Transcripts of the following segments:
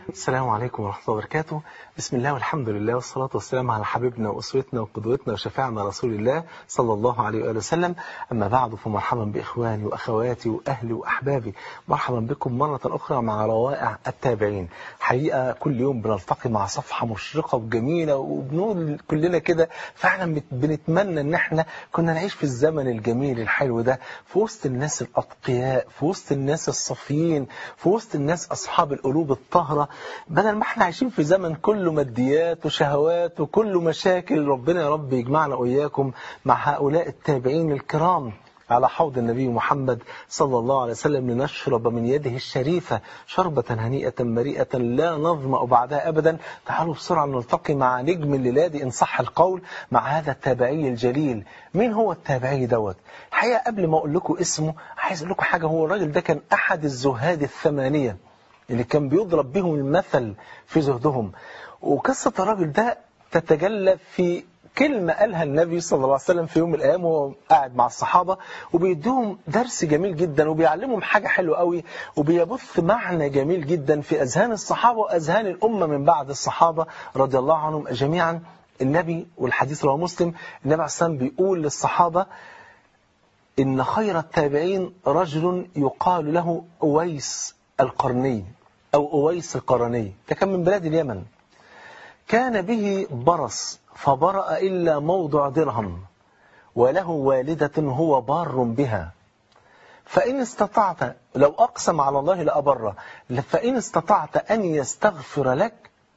السلام عليكم ورحمة الله وبركاته بسم الله والحمد لله والصلاة والسلام على حبيبنا وأسرتنا وقدوتنا وشفاعنا رسول الله صلى الله عليه وآله وسلم أما بعد فمرحبا بإخواني وأخواتي وأهلي وأحبابي مرحبا بكم مرة أخرى مع روائع التابعين حقيقة كل يوم بنلتقي مع صفحة مشرقة وجميلة وبنقول كلنا كده فعلا بنتمنى ان احنا كنا نعيش في الزمن الجميل الحلو ده في وسط الناس الأتقياء في وسط الناس الصفيين في وسط الناس أصحاب القلوب الطاهرة بدل ما احنا عايشين في زمن كله ماديات وشهوات وكله مشاكل ربنا يا رب يجمعنا وإياكم مع هؤلاء التابعين الكرام على حوض النبي محمد صلى الله عليه وسلم لنشرب من يده الشريفة شربة هنيئة مريئة لا نظمأ بعدها أبدا تعالوا بسرعة نلتقي مع نجم الليلة إن صح القول مع هذا التابعي الجليل مين هو التابعي دوت الحقيقة قبل ما أقول لكم اسمه عايز أقول لكم حاجة هو الراجل ده كان أحد الزهاد الثمانية اللي كان بيضرب بهم المثل في زهدهم وقصة الراجل ده تتجلى في كلمة قالها النبي صلى الله عليه وسلم في يوم من الأيام وهو قاعد مع الصحابة وبيديهم درس جميل جدا وبيعلمهم حاجة حلوة قوي وبيبث معنى جميل جدا في أذهان الصحابة وأذهان الأمة من بعد الصحابة رضي الله عنهم جميعا النبي والحديث رواه مسلم النبي عليه السلام بيقول للصحابة إن خير التابعين رجل يقال له أويس القرني أو أويس القرني ده كان من بلاد اليمن كان به برص فبرأ إلا موضع درهم وله والدة هو بار بها فإن استطعت لو أقسم على الله لأبره فإن استطعت أن يستغفر لك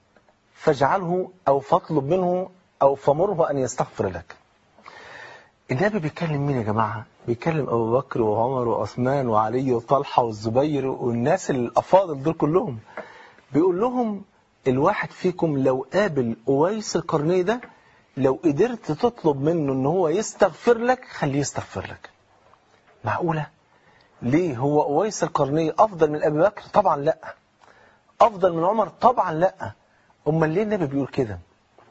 فاجعله أو فاطلب منه أو فمره أن يستغفر لك النبي بيتكلم مين يا جماعة بيتكلم أبو بكر وعمر وعثمان وعلي وطلحة والزبير والناس الأفاضل دول كلهم بيقول لهم الواحد فيكم لو قابل أويس القرني ده لو قدرت تطلب منه ان هو يستغفر لك خليه يستغفر لك معقولة ليه هو أويس القرني أفضل من أبي بكر طبعا لا أفضل من عمر طبعا لا أمال ليه النبي بيقول كده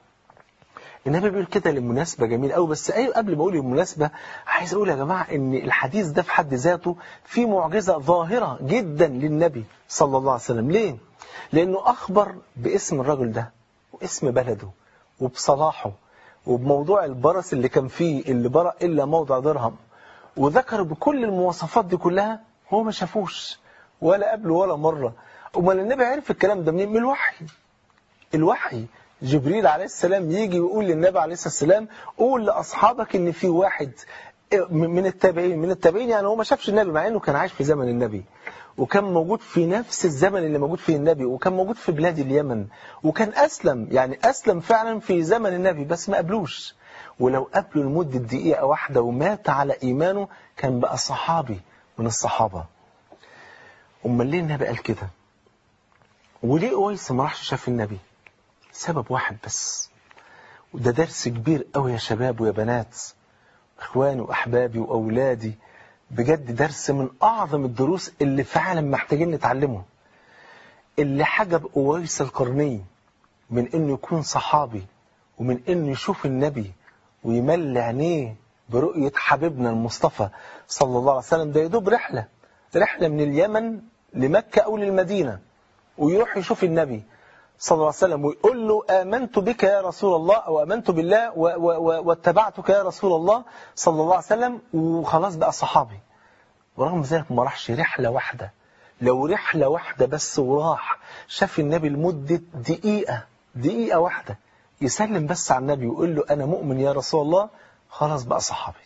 النبي بيقول كده لمناسبة جميلة قوي بس أيوة قبل ما أقول المناسبة عايز أقول يا جماعة إن الحديث ده في حد ذاته فيه معجزة ظاهرة جدا للنبي صلى الله عليه وسلم ليه؟ لأنه أخبر باسم الرجل ده واسم بلده وبصلاحه وبموضوع البرص اللي كان فيه اللي برأ إلا موضع درهم وذكر بكل المواصفات دي كلها هو ما شافوش ولا قبله ولا مرة أمال النبي عرف الكلام ده منين من الوحي الوحي جبريل عليه السلام يجي ويقول للنبي عليه الصلاة والسلام قول لأصحابك إن في واحد من التابعين من التابعين يعني هو ما شافش النبي مع إنه كان عايش في زمن النبي وكان موجود في نفس الزمن اللي موجود فيه النبي وكان موجود في بلاد اليمن وكان أسلم يعني أسلم فعلا في زمن النبي بس ما قبلوش ولو قبله لمدة دقيقة واحدة ومات على إيمانه كان بقى صحابي من الصحابة أمال ليه النبي قال كده وليه أويس ما راحش شاف النبي سبب واحد بس وده درس كبير قوي يا شباب ويا بنات إخواني وأحبابي وأولادي بجد درس من أعظم الدروس اللي فعلا محتاجين نتعلمه اللي حجب أويس القرني من إنه يكون صحابي ومن إنه يشوف النبي ويمل عينيه برؤية حبيبنا المصطفى صلى الله عليه وسلم ده يدوب رحلة رحلة من اليمن لمكة أو للمدينة ويروح يشوف النبي صلى الله عليه وسلم ويقول له آمنت بك يا رسول الله أو آمنت بالله واتبعتك يا رسول الله صلى الله عليه وسلم وخلاص بقى صحابي ورغم ذلك ما راحش رحلة واحدة لو رحلة واحدة بس وراح شاف النبي لمدة دقيقة دقيقة واحدة يسلم بس على النبي ويقول له أنا مؤمن يا رسول الله خلاص بقى صحابي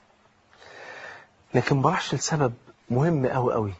لكن ما راحش لسبب مهم قوي قوي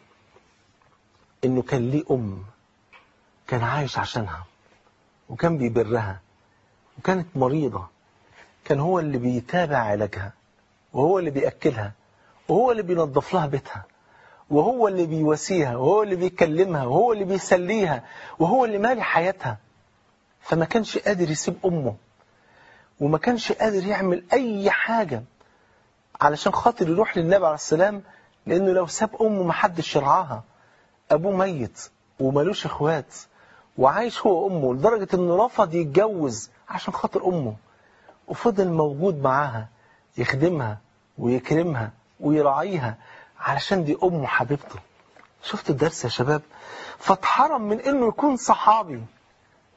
إنه كان ليه أم كان عايش عشانها وكان بيبرها وكانت مريضة كان هو اللي بيتابع علاجها وهو اللي بيأكلها وهو اللي بينظف لها بيتها وهو اللي بيواسيها وهو اللي بيكلمها وهو اللي بيسليها وهو اللي مالي حياتها فما كانش قادر يسيب أمه وما كانش قادر يعمل أي حاجة علشان خاطر يروح للنبي عليه السلام لأنه لو ساب أمه ما حدش يرعاها أبوه ميت ومالوش إخوات وعايش هو أمه لدرجة أنه رفض يتجوز عشان خاطر أمه وفضل موجود معاها يخدمها ويكرمها ويراعيها علشان دي أمه حبيبته شفت الدرس يا شباب فاتحرم من أنه يكون صحابي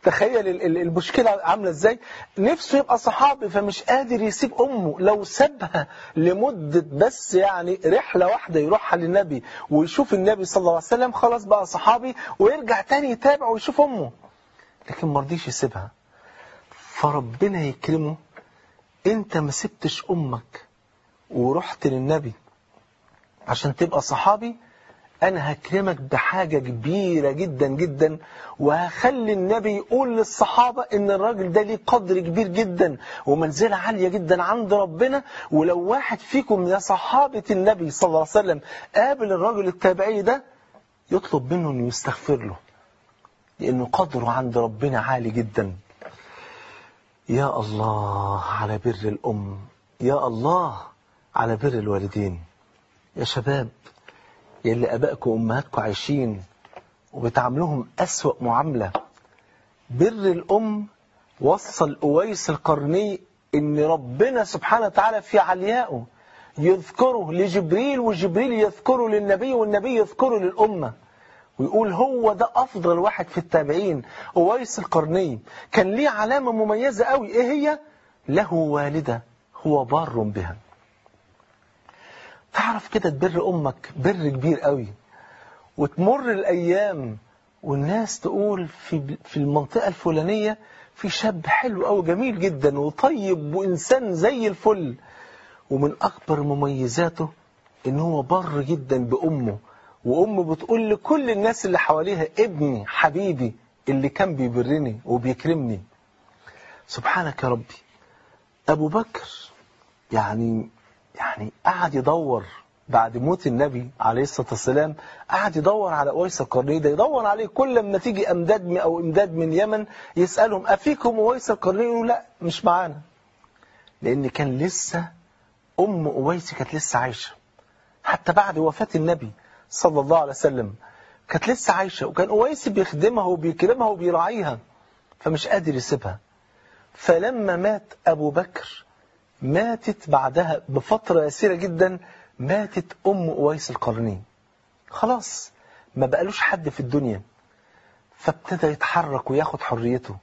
تخيل ال- ال- المشكلة عاملة ازاي نفسه يبقى صحابي فمش قادر يسيب أمه لو سابها لمدة بس يعني رحلة واحدة يروحها للنبي ويشوف النبي صلى الله عليه وسلم خلاص بقى صحابي ويرجع تاني يتابع ويشوف أمه لكن ما رضيش يسيبها فربنا يكرمه انت ما سبتش أمك ورحت للنبي عشان تبقى صحابي أنا هكرمك بحاجة كبيرة جدا جدا وهخلي النبي يقول للصحابة إن الراجل ده ليه قدر كبير جدا ومنزلة عالية جدا عند ربنا ولو واحد فيكم يا صحابة النبي صلى الله عليه وسلم قابل الراجل التابعي ده يطلب منه إنه يستغفر له لأنه قدره عند ربنا عالي جدا يا الله على بر الأم يا الله على بر الوالدين يا شباب يلي أبائكم وأمهاتكم عايشين وبتعاملوهم أسوأ معاملة بر الأم وصل أويس القرني إن ربنا سبحانه وتعالى في عليائه يذكره لجبريل وجبريل يذكره للنبي والنبي يذكره للأمة ويقول هو ده أفضل واحد في التابعين أويس القرني كان ليه علامة مميزة قوي إيه هي؟ له والدة هو بار بها تعرف كده تبر أمك بر كبير قوي وتمر الأيام والناس تقول في في المنطقة الفلانية في شاب حلو قوي جميل جدا وطيب وإنسان زي الفل ومن أكبر مميزاته إن هو بر جدا بأمه وأمه بتقول لكل الناس اللي حواليها ابني حبيبي اللي كان بيبرني وبيكرمني سبحانك يا ربي أبو بكر يعني يعني قعد يدور بعد موت النبي عليه الصلاة والسلام قعد يدور على أويس القرني ده يدور عليه كل ما تيجي أمداد من أو إمداد من يمن يسألهم أفيكم أويس القرني يقولوا لا مش معانا لأن كان لسه أم أويس كانت لسه عايشة حتى بعد وفاة النبي صلى الله عليه وسلم كانت لسه عايشة وكان أويس بيخدمها وبيكرمها وبيراعيها فمش قادر يسيبها فلما مات أبو بكر ماتت بعدها بفترة يسيرة جدا ماتت أم أويس القرني خلاص ما بقالوش حد في الدنيا فابتدى يتحرك وياخد حريته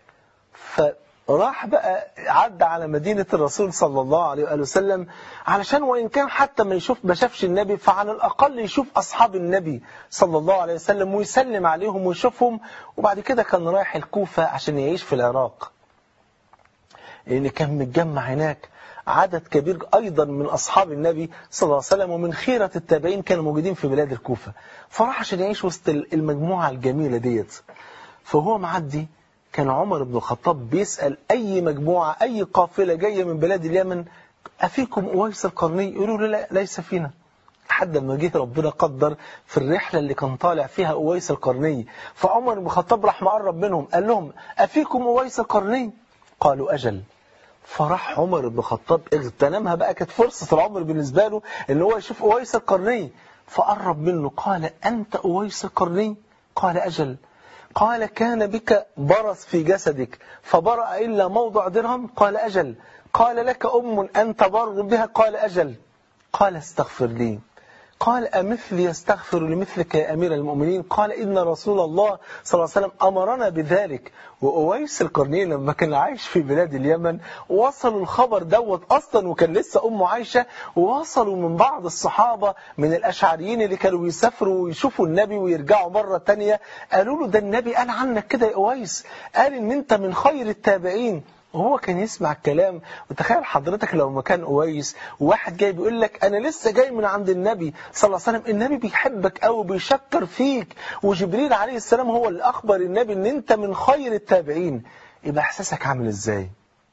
فراح بقى عدى على مدينة الرسول صلى الله عليه وآله وسلم علشان وإن كان حتى ما يشوف ما شافش النبي فعلى الأقل يشوف أصحاب النبي صلى الله عليه وسلم ويسلم عليهم ويشوفهم وبعد كده كان رايح الكوفة عشان يعيش في العراق لأن كان متجمع هناك عدد كبير أيضا من أصحاب النبي صلى الله عليه وسلم ومن خيرة التابعين كانوا موجودين في بلاد الكوفة فراح عشان يعيش وسط المجموعة الجميلة ديت فهو معدي كان عمر بن الخطاب بيسأل أي مجموعة أي قافلة جاية من بلاد اليمن أفيكم أويس القرني يقولوا له لا ليس فينا لحد ما جه ربنا قدر في الرحلة اللي كان طالع فيها أويس القرني فعمر بن الخطاب راح مقرب منهم قال لهم أفيكم أويس القرني قالوا أجل فراح عمر بن الخطاب اغتنمها بقى كانت فرصة العمر بالنسبة له ان هو يشوف أويس القرني فقرب منه قال أنت أويس القرني قال أجل قال كان بك برص في جسدك فبرأ إلا موضع درهم قال أجل قال لك أم أنت بر بها قال أجل قال استغفر لي قال أمثلي يستغفر لمثلك يا أمير المؤمنين قال إن رسول الله صلى الله عليه وسلم أمرنا بذلك وأويس القرني لما كان عايش في بلاد اليمن وصلوا الخبر دوت أصلا وكان لسه أمه عايشة ووصلوا من بعض الصحابة من الأشعريين اللي كانوا بيسافروا ويشوفوا النبي ويرجعوا مرة تانية قالوا له ده النبي قال عنك كده يا أويس قال إن أنت من خير التابعين وهو كان يسمع الكلام وتخيل حضرتك لو مكان أويس وواحد جاي بيقول لك أنا لسه جاي من عند النبي صلى الله عليه وسلم النبي بيحبك أو بيشكر فيك وجبريل عليه السلام هو اللي أخبر النبي إن أنت من خير التابعين يبقى إحساسك عامل إزاي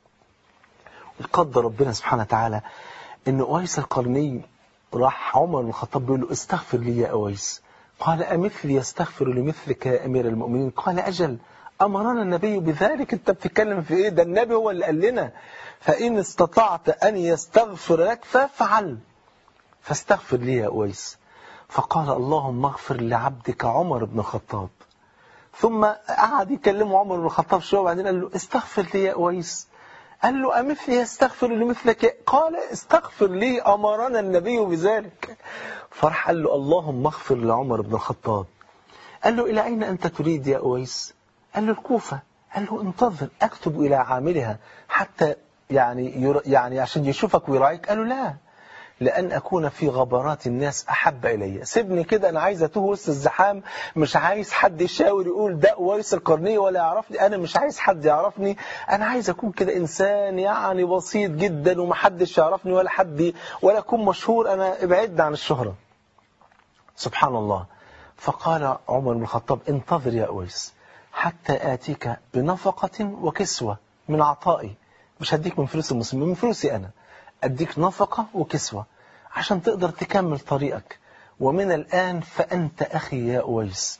وقدر ربنا سبحانه وتعالى إن أويس القرني راح عمر بن الخطاب بيقول له استغفر لي يا أويس قال أمثلي يستغفر لمثلك يا أمير المؤمنين قال أجل أمرنا النبي بذلك أنت بتتكلم في إيه ده النبي هو اللي قال لنا فإن استطعت أن يستغفر لك فافعل فاستغفر لي يا أويس فقال اللهم اغفر لعبدك عمر بن الخطاب ثم قعد يكلمه عمر بن الخطاب شوية وبعدين قال له استغفر لي يا أويس قال له أمثلي يستغفر لمثلك قال استغفر لي أمرنا النبي بذلك فرح قال له اللهم اغفر لعمر بن الخطاب قال له إلى أين أنت تريد يا أويس قال له الكوفة قال له انتظر أكتب إلى عاملها حتى يعني ير... يعني عشان يشوفك ويراعيك قال له لا لأن أكون في غبرات الناس أحب إلي سيبني كده أنا عايز أتوه وسط الزحام مش عايز حد يشاور يقول ده ويس القرنية ولا يعرفني أنا مش عايز حد يعرفني أنا عايز أكون كده إنسان يعني بسيط جدا ومحدش يعرفني ولا حد ولا أكون مشهور أنا ابعدنا عن الشهرة سبحان الله فقال عمر بن الخطاب انتظر يا أويس حتى آتيك بنفقة وكسوة من عطائي مش هديك من فلوس المسلمين من فلوسي أنا أديك نفقة وكسوة عشان تقدر تكمل طريقك ومن الآن فأنت أخي يا أويس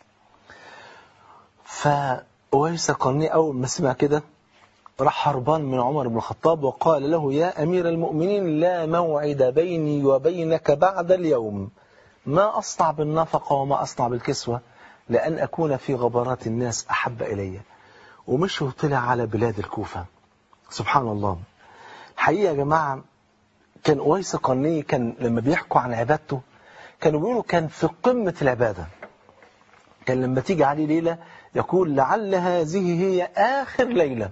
فأويس القرني أول ما سمع كده راح هربان من عمر بن الخطاب وقال له يا أمير المؤمنين لا موعد بيني وبينك بعد اليوم ما أصنع بالنفقة وما أصنع بالكسوة لأن أكون في غبرات الناس أحب إلي ومشي وطلع على بلاد الكوفة سبحان الله حقيقة يا جماعة كان أويس القرني كان لما بيحكوا عن عبادته كانوا بيقولوا كان في قمة العبادة كان لما تيجي عليه ليلة يقول لعل هذه هي آخر ليلة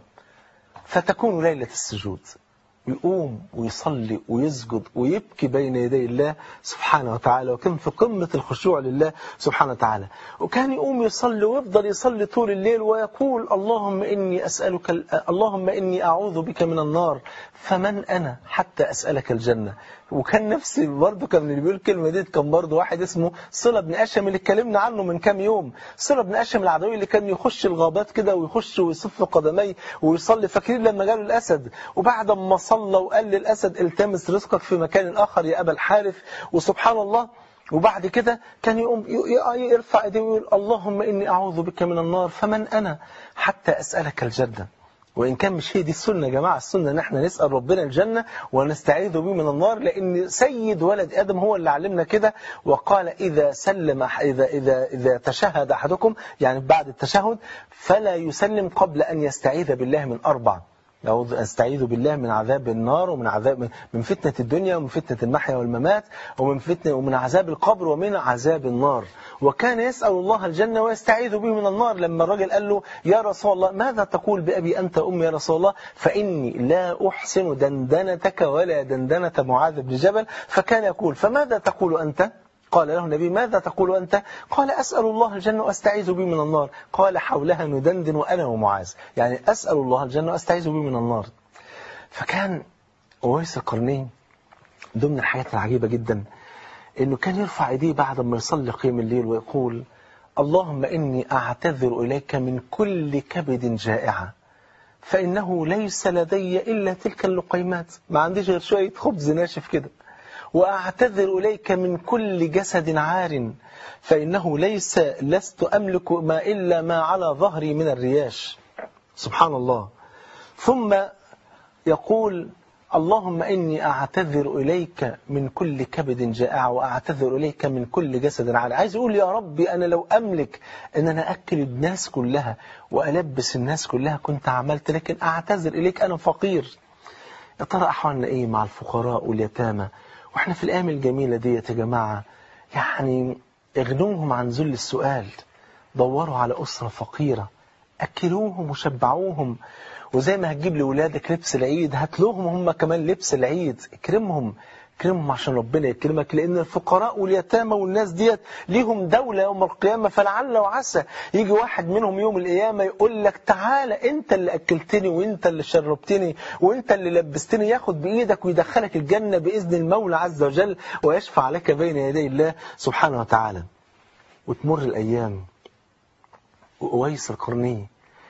فتكون ليلة السجود يقوم ويصلي ويسجد ويبكي بين يدي الله سبحانه وتعالى وكان في قمة الخشوع لله سبحانه وتعالى وكان يقوم يصلي ويفضل يصلي طول الليل ويقول اللهم إني أسألك اللهم إني أعوذ بك من النار فمن أنا حتى أسألك الجنة وكان نفسي برضه كان اللي بيقول الكلمة دي كان برضه واحد اسمه صلة بن أشم اللي اتكلمنا عنه من كام يوم صلة بن أشم العدوي اللي كان يخش الغابات كده ويخش ويصف قدميه ويصلي فاكرين لما جاله الأسد وبعد ما صلى وقال للأسد التمس رزقك في مكان آخر يا أبا الحارث وسبحان الله وبعد كده كان يقوم يرفع ايديه ويقول اللهم إني أعوذ بك من النار فمن أنا حتى أسألك الجنة وإن كان مش هي دي السنة يا جماعة السنة ان احنا نسأل ربنا الجنة ونستعيذ به من النار لأن سيد ولد آدم هو اللي علمنا كده وقال إذا سلم إذا إذا إذا تشهد أحدكم يعني بعد التشهد فلا يسلم قبل أن يستعيذ بالله من أربع أعوذ أستعيذ بالله من عذاب النار ومن عذاب من فتنة الدنيا ومن فتنة المحيا والممات ومن فتنة ومن عذاب القبر ومن عذاب النار وكان يسأل الله الجنة ويستعيذ به من النار لما الرجل قال له يا رسول الله ماذا تقول بأبي أنت أمي يا رسول الله فإني لا أحسن دندنتك ولا دندنة معاذ بن جبل فكان يقول فماذا تقول أنت قال له النبي ماذا تقول أنت قال أسأل الله الجنة وأستعيذ به من النار قال حولها ندندن وأنا ومعاذ يعني أسأل الله الجنة وأستعيذ به من النار فكان أويس القرني ضمن الحاجات العجيبة جدا انه كان يرفع ايديه بعد ما يصلي قيام الليل ويقول اللهم اني اعتذر اليك من كل كبد جائعه فانه ليس لدي الا تلك اللقيمات ما عنديش غير شويه خبز ناشف كده واعتذر اليك من كل جسد عار فانه ليس لست املك ما الا ما على ظهري من الرياش سبحان الله ثم يقول اللهم إني أعتذر إليك من كل كبد جائع وأعتذر إليك من كل جسد عالي عايز يقول يا ربي أنا لو أملك أن أنا أكل الناس كلها وألبس الناس كلها كنت عملت لكن أعتذر إليك أنا فقير يا ترى أحوالنا إيه مع الفقراء واليتامى وإحنا في الأيام الجميلة دي يا جماعة يعني اغنوهم عن ذل السؤال دوروا على أسرة فقيرة أكلوهم وشبعوهم وزي ما هتجيب لأولادك لبس العيد هات لهم هم كمان لبس العيد اكرمهم اكرمهم عشان ربنا يكرمك لأن الفقراء واليتامى والناس ديت ليهم دولة يوم القيامة فلعل وعسى يجي واحد منهم يوم القيامة يقول لك تعالى انت اللي أكلتني وانت اللي شربتني وانت اللي لبستني ياخد بإيدك ويدخلك الجنة بإذن المولى عز وجل ويشفع لك بين يدي الله سبحانه وتعالى وتمر الأيام وأويس القرني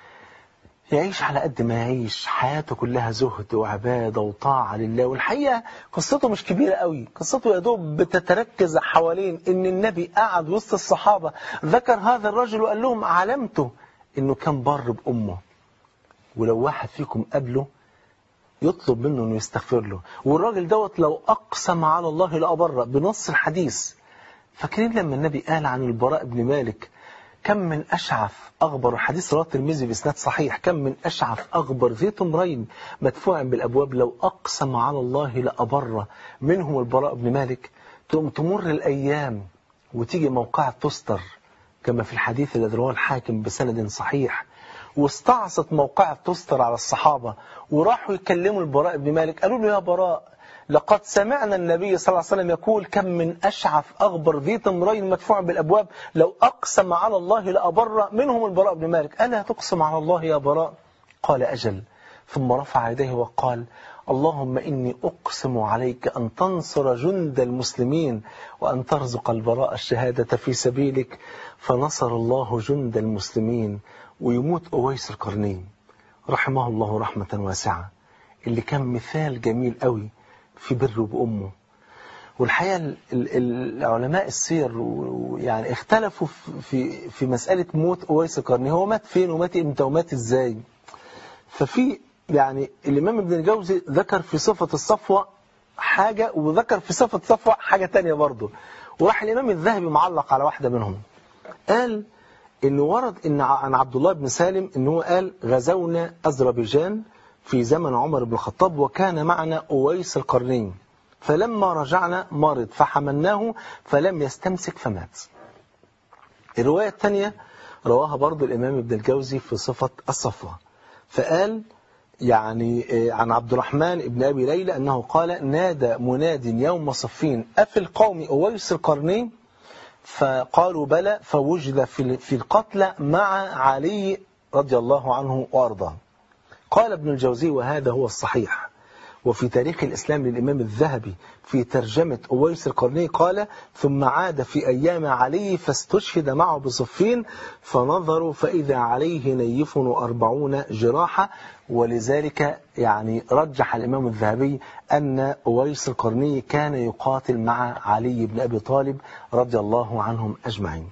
يعيش على قد ما يعيش حياته كلها زهد وعبادة وطاعة لله والحقيقة قصته مش كبيرة قوي قصته يا دوب بتتركز حوالين ان النبي قعد وسط الصحابة ذكر هذا الرجل وقال لهم علمته انه كان بر بأمه ولو واحد فيكم قبله يطلب منه انه يستغفر له والراجل دوت لو اقسم على الله لأبر بنص الحديث فاكرين لما النبي قال عن البراء بن مالك كم من أشعث أغبر حديث رواه الترمذي بإسناد صحيح كم من أشعث أغبر ذي تمرين مدفوع بالأبواب لو أقسم على الله لأبر منهم البراء بن مالك تقوم تمر الأيام وتيجي موقع تستر كما في الحديث الذي رواه الحاكم بسند صحيح واستعصت موقعة تستر على الصحابة وراحوا يكلموا البراء بن مالك قالوا له يا براء لقد سمعنا النبي صلى الله عليه وسلم يقول كم من أشعف أغبر ذي تمرين مدفوع بالأبواب لو أقسم على الله لأبر منهم البراء بن مالك ألا تقسم على الله يا براء قال أجل ثم رفع يديه وقال اللهم إني أقسم عليك أن تنصر جند المسلمين وأن ترزق البراء الشهادة في سبيلك فنصر الله جند المسلمين ويموت أويس القرنين رحمه الله رحمة واسعة اللي كان مثال جميل قوي في بره بأمه والحقيقة ال- ال- العلماء السير و- يعني اختلفوا في في مسألة موت أويس القرني هو مات فين ومات امتى ومات ازاي ففي يعني الإمام ابن الجوزي ذكر في صفة الصفوة حاجة وذكر في صفة الصفوة حاجة تانية برضه وراح الإمام الذهبي معلق على واحدة منهم قال إنه ورد إن ع- عن عبد الله بن سالم إنه هو قال غزونا أذربيجان في زمن عمر بن الخطاب وكان معنا أويس القرنين فلما رجعنا مرض فحملناه فلم يستمسك فمات الرواية الثانية رواها برضو الإمام ابن الجوزي في صفة الصفوة فقال يعني آه، عن عبد الرحمن بن أبي ليلى أنه قال نادى مناد يوم صفين أفي القوم أويس القرنين فقالوا بلى فوجد في في القتلى مع علي رضي الله عنه وأرضاه قال ابن الجوزي وهذا هو الصحيح وفي تاريخ الإسلام للإمام الذهبي في ترجمة أويس القرني قال ثم عاد في أيام علي فاستشهد معه بصفين فنظروا فإذا عليه نيف وأربعون جراحة ولذلك يعني رجح الإمام الذهبي أن أويس القرني كان يقاتل مع علي بن أبي طالب رضي الله عنهم أجمعين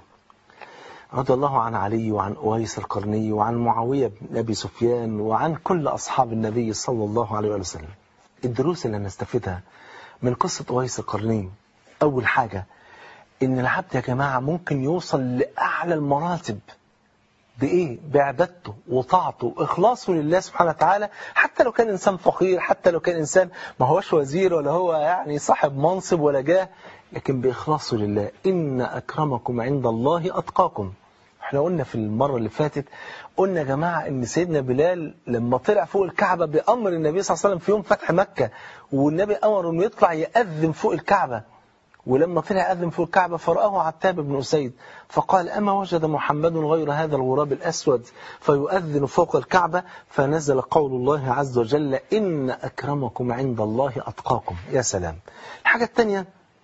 رضي الله عن علي وعن أويس القرني وعن معاوية بن أبي سفيان وعن كل أصحاب النبي صلى الله عليه وسلم الدروس اللي نستفيدها من قصة أويس القرني أول حاجة إن العبد يا جماعة ممكن يوصل لأعلى المراتب بإيه؟ بعبادته وطاعته وإخلاصه لله سبحانه وتعالى حتى لو كان إنسان فقير حتى لو كان إنسان ما هوش وزير ولا هو يعني صاحب منصب ولا جاه لكن بإخلاصه لله إن أكرمكم عند الله أتقاكم احنا قلنا في المرة اللي فاتت قلنا يا جماعة ان سيدنا بلال لما طلع فوق الكعبة بأمر النبي صلى الله عليه وسلم في يوم فتح مكة والنبي أمر انه يطلع يأذن فوق الكعبة ولما طلع أذن فوق الكعبة فرآه عتاب بن أسيد فقال أما وجد محمد غير هذا الغراب الأسود فيؤذن فوق الكعبة فنزل قول الله عز وجل إن أكرمكم عند الله أتقاكم يا سلام الحاجة الثانية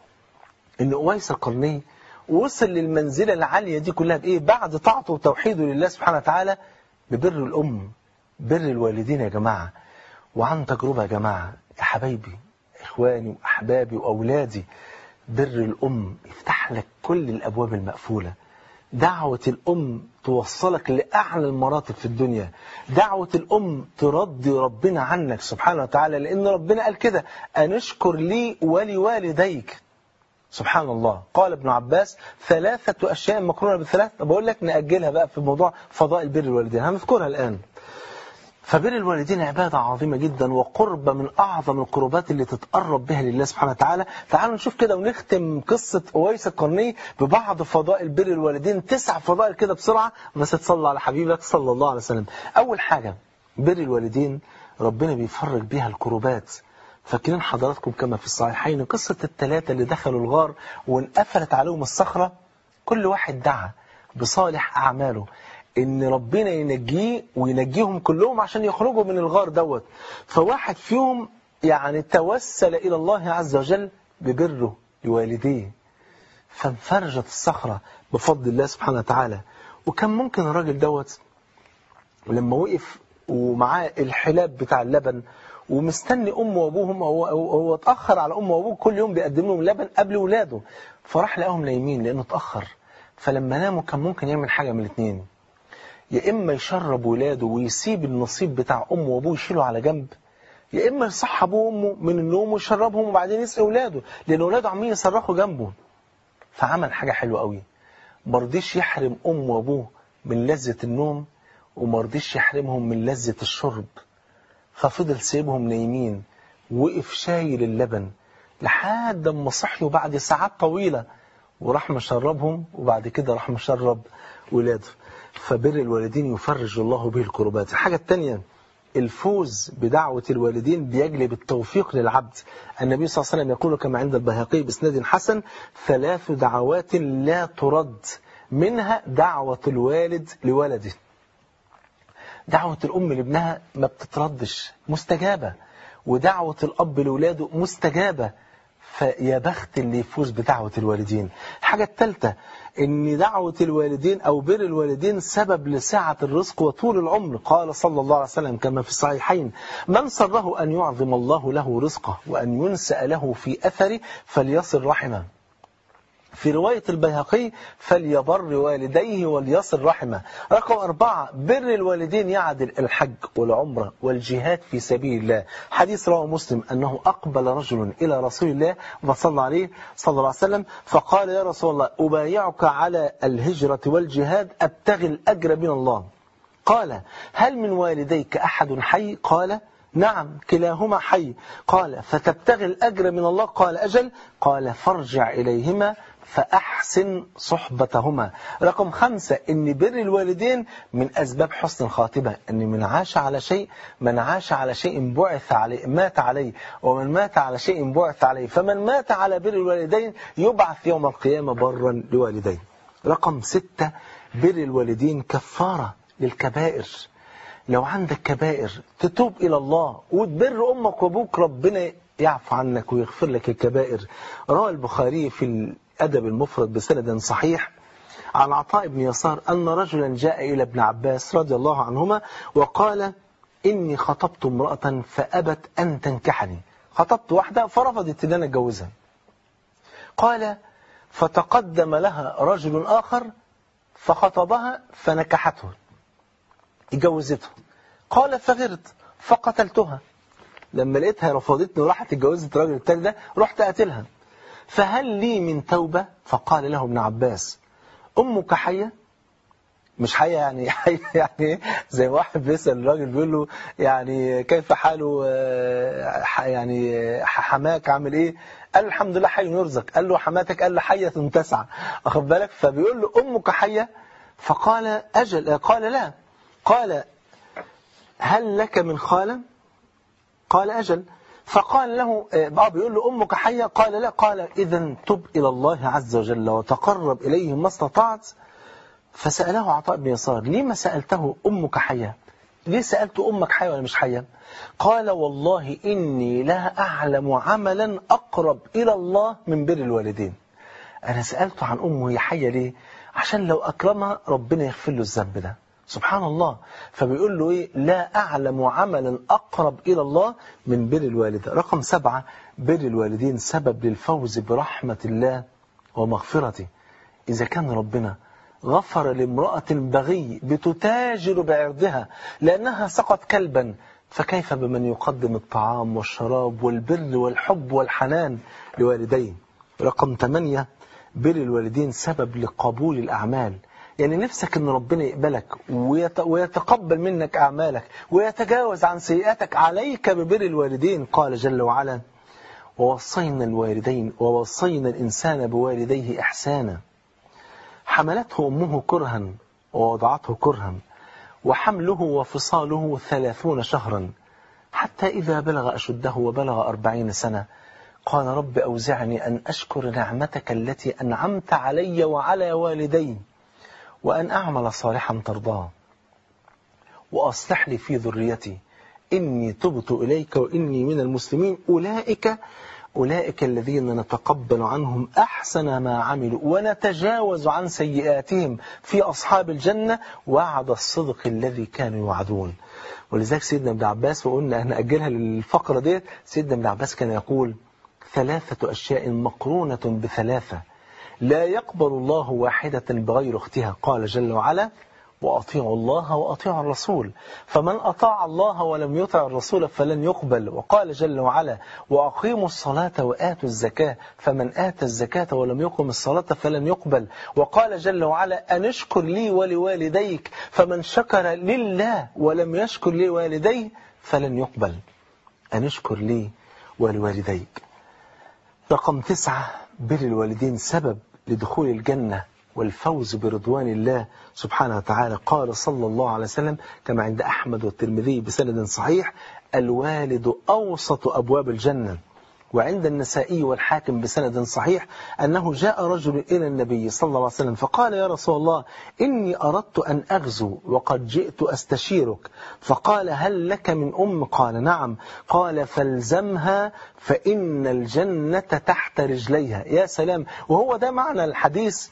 إن أويس القرني وصل للمنزلة العالية دي كلها بإيه بعد طاعته وتوحيده لله سبحانه وتعالى ببر الأم بر الوالدين يا جماعة وعن تجربة يا جماعة يا حبايبي إخواني وأحبابي وأولادي بر الأم يفتح لك كل الأبواب المقفولة دعوة الأم توصلك لأعلى المراتب في الدنيا دعوة الأم ترضي ربنا عنك سبحانه وتعالى لأن ربنا قال كده أنشكر لي ولوالديك سبحان الله قال ابن عباس ثلاثة أشياء مقرونة بالثلاث بقول لك نأجلها بقى في موضوع فضائل بر الوالدين هنذكرها الآن فبر الوالدين عبادة عظيمة جدا وقرب من أعظم القربات اللي تتقرب بها لله سبحانه وتعالى تعالوا نشوف كده ونختم قصة أويس القرني ببعض فضائل بر الوالدين تسع فضائل كده بسرعة بس تصلى على حبيبك صلى الله عليه وسلم أول حاجة بر الوالدين ربنا بيفرج بيها الكروبات فاكرين حضراتكم كما في الصحيحين قصة الثلاثة اللي دخلوا الغار وانقفلت عليهم الصخرة كل واحد دعا بصالح أعماله ان ربنا ينجيه وينجيهم كلهم عشان يخرجوا من الغار دوت فواحد فيهم يعني توسل الى الله عز وجل ببره لوالديه فانفرجت الصخرة بفضل الله سبحانه وتعالى وكان ممكن الراجل دوت ولما وقف ومعاه الحلاب بتاع اللبن ومستني امه وابوهم هو هو اتاخر على امه وابوه كل يوم بيقدم لهم لبن قبل ولاده فراح لقاهم نايمين لانه اتاخر فلما ناموا كان ممكن يعمل حاجه من الاثنين يا إما يشرب ولاده ويسيب النصيب بتاع أمه وأبوه يشيله على جنب يا إما يصح أبوه وأمه من النوم ويشربهم وبعدين يسقي ولاده لأن ولاده عمالين يصرخوا جنبه فعمل حاجة حلوة قوي ما رضيش يحرم أمه وأبوه من لذة النوم وما رضيش يحرمهم من لذة الشرب ففضل سيبهم نايمين وقف شايل اللبن لحد ما صحيوا بعد ساعات طويلة وراح مشربهم وبعد كده راح مشرب ولاده فبر الوالدين يفرج الله به الكربات الحاجة الثانية الفوز بدعوة الوالدين بيجلب التوفيق للعبد النبي صلى الله عليه وسلم يقول كما عند البيهقي باسناد حسن ثلاث دعوات لا ترد منها دعوة الوالد لولده دعوة الأم لابنها ما بتتردش مستجابة ودعوة الأب لولاده مستجابة فيا بخت اللي يفوز بدعوة الوالدين الحاجة الثالثة ان دعوة الوالدين او بر الوالدين سبب لسعة الرزق وطول العمر قال صلى الله عليه وسلم كما في الصحيحين من سره ان يعظم الله له رزقه وان ينسأ له في اثره فليصل رحمه في رواية البيهقي فليبر والديه وليصل رحمه رقم أربعة بر الوالدين يعدل الحج والعمرة والجهاد في سبيل الله حديث رواه مسلم أنه أقبل رجل إلى رسول الله وصلى عليه صلى الله عليه وسلم فقال يا رسول الله أبايعك على الهجرة والجهاد أبتغي الأجر من الله قال هل من والديك أحد حي قال نعم كلاهما حي قال فتبتغي الأجر من الله قال أجل قال فارجع إليهما فأحسن صحبتهما رقم خمسة إن بر الوالدين من أسباب حسن الخاتمة إن من عاش على شيء من عاش على شيء بعث عليه مات عليه ومن مات على شيء بعث عليه فمن مات على بر الوالدين يبعث يوم القيامة برا لوالديه رقم ستة بر الوالدين كفارة للكبائر لو عندك كبائر تتوب إلى الله وتبر أمك وأبوك ربنا يعفو عنك ويغفر لك الكبائر روى البخاري في الأدب المفرد بسند صحيح عن عطاء بن يسار أن رجلا جاء إلى ابن عباس رضي الله عنهما وقال إني خطبت امرأة فأبت أن تنكحني خطبت واحدة فرفضت أن أنا أتجوزها قال فتقدم لها رجل آخر فخطبها فنكحته اتجوزته قال فغرت فقتلتها لما لقيتها رفضتني وراحت اتجوزت الراجل التاني ده رحت قاتلها فهل لي من توبة فقال له ابن عباس أمك حية مش حية يعني حية يعني زي واحد بيسأل الراجل بيقول له يعني كيف حاله يعني حماك عامل ايه قال له الحمد لله حي يرزق قال له حماتك قال له حية تسعى واخد بالك فبيقول له أمك حية فقال أجل قال لا قال هل لك من خالة قال أجل فقال له بقى بيقول له أمك حية قال لا قال إذا تب إلى الله عز وجل وتقرب إليه ما استطعت فسأله عطاء بن يسار لما سألته أمك حية ليه سألت أمك حية ولا مش حية قال والله إني لا أعلم عملا أقرب إلى الله من بر الوالدين أنا سألته عن أمه هي حية ليه عشان لو أكرمها ربنا يغفر له الذنب ده سبحان الله فبيقول له إيه لا أعلم عملا أقرب إلى الله من بر الوالدة رقم سبعة بر الوالدين سبب للفوز برحمة الله ومغفرته إذا كان ربنا غفر لامرأة بغي بتتاجر بعرضها لأنها سقط كلبا فكيف بمن يقدم الطعام والشراب والبر والحب والحنان لوالديه رقم ثمانية بر الوالدين سبب لقبول الأعمال يعني نفسك ان ربنا يقبلك ويتقبل منك أعمالك ويتجاوز عن سيئاتك عليك ببر الوالدين قال جل وعلا ووصينا الوالدين ووصينا الإنسان بوالديه إحسانا حملته أمه كرها ووضعته كرها وحمله وفصاله ثلاثون شهرا حتى إذا بلغ أشده وبلغ أربعين سنة قال رب أوزعني أن أشكر نعمتك التي أنعمت علي وعلى والدي وأن أعمل صالحا ترضاه وأصلح لي في ذريتي إني تبت إليك وإني من المسلمين أولئك أولئك الذين نتقبل عنهم أحسن ما عملوا ونتجاوز عن سيئاتهم في أصحاب الجنة وعد الصدق الذي كانوا يوعدون ولذلك سيدنا ابن عباس وقلنا أن أجلها للفقرة ديت سيدنا ابن عباس كان يقول ثلاثة أشياء مقرونة بثلاثة لا يقبل الله واحدة بغير اختها قال جل وعلا وأطيعوا الله وأطيعوا الرسول فمن أطاع الله ولم يطع الرسول فلن يقبل وقال جل وعلا وأقيموا الصلاة وآتوا الزكاة فمن آتى الزكاة ولم يقم الصلاة فلن يقبل وقال جل وعلا أن اشكر لي ولوالديك فمن شكر لله ولم يشكر لوالديه فلن يقبل أن اشكر لي ولوالديك رقم تسعة بر الوالدين سبب لدخول الجنة والفوز برضوان الله سبحانه وتعالى قال صلى الله عليه وسلم كما عند أحمد والترمذي بسند صحيح الوالد أوسط أبواب الجنة وعند النسائي والحاكم بسند صحيح أنه جاء رجل إلى النبي صلى الله عليه وسلم فقال يا رسول الله إني أردت أن أغزو وقد جئت أستشيرك فقال هل لك من أم قال نعم قال فالزمها فإن الجنة تحت رجليها يا سلام وهو ده معنى الحديث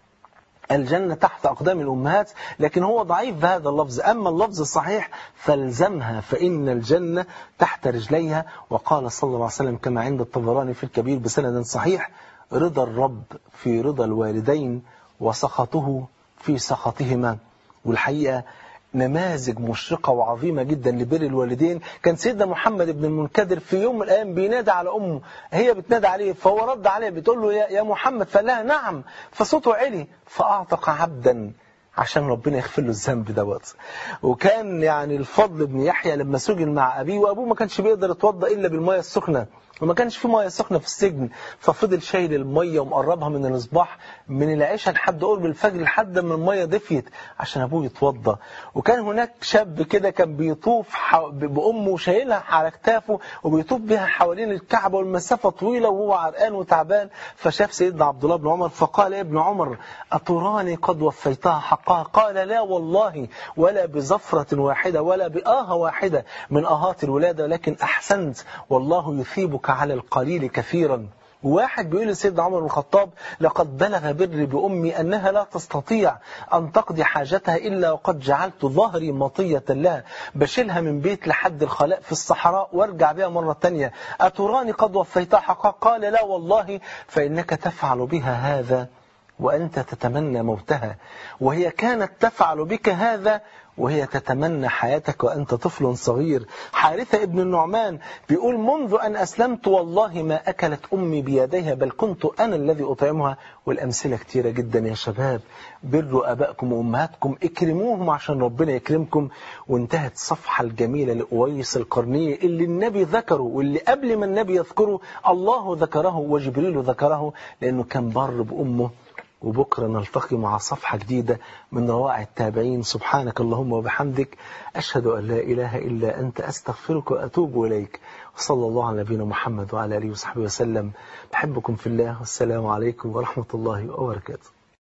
الجنة تحت أقدام الأمهات لكن هو ضعيف بهذا اللفظ أما اللفظ الصحيح فالزمها فإن الجنة تحت رجليها وقال صلى الله عليه وسلم كما عند الطبراني في الكبير بسند صحيح رضا الرب في رضا الوالدين وسخطه في سخطهما والحقيقة نماذج مشرقة وعظيمة جدا لبر الوالدين كان سيدنا محمد بن المنكدر في يوم من الأيام بينادى على أمه هي بتنادى عليه فهو رد عليه بتقول له يا يا محمد فقال لها نعم فصوته علي فأعتق عبدا عشان ربنا يغفر له الذنب دوت وكان يعني الفضل بن يحيى لما سجن مع أبيه وأبوه ما كانش بيقدر يتوضأ إلا بالمية السخنة وما كانش في ميه سخنه في السجن ففضل شايل الميه ومقربها من المصباح من العشاء لحد قرب الفجر لحد ما الميه دفيت عشان ابوه يتوضى وكان هناك شاب كده كان بيطوف حو... بامه وشايلها على كتافه وبيطوف بها حوالين الكعبه والمسافه طويله وهو عرقان وتعبان فشاف سيدنا عبد الله بن عمر فقال يا ابن عمر اتراني قد وفيتها حقها قال لا والله ولا بزفره واحده ولا بآه واحده من آهات الولاده لكن احسنت والله يثيبك على القليل كثيرا واحد بيقول لسيدنا عمر بن الخطاب لقد بلغ بري بأمي أنها لا تستطيع أن تقضي حاجتها إلا وقد جعلت ظهري مطية لها بشيلها من بيت لحد الخلاء في الصحراء وارجع بها مرة تانية أتراني قد وفيتها حقا قال لا والله فإنك تفعل بها هذا وأنت تتمنى موتها وهي كانت تفعل بك هذا وهي تتمنى حياتك وأنت طفل صغير حارثة ابن النعمان بيقول منذ أن أسلمت والله ما أكلت أمي بيديها بل كنت أنا الذي أطعمها والأمثلة كتيرة جدا يا شباب بروا أبائكم وأمهاتكم اكرموهم عشان ربنا يكرمكم وانتهت الصفحة الجميلة لأويس القرنية اللي النبي ذكره واللي قبل ما النبي يذكره الله ذكره وجبريل ذكره لأنه كان بر بأمه وبكرة نلتقي مع صفحة جديدة من روائع التابعين سبحانك اللهم وبحمدك أشهد أن لا إله إلا أنت أستغفرك وأتوب إليك وصلى الله على نبينا محمد وعلى آله وصحبه وسلم بحبكم في الله والسلام عليكم ورحمة الله وبركاته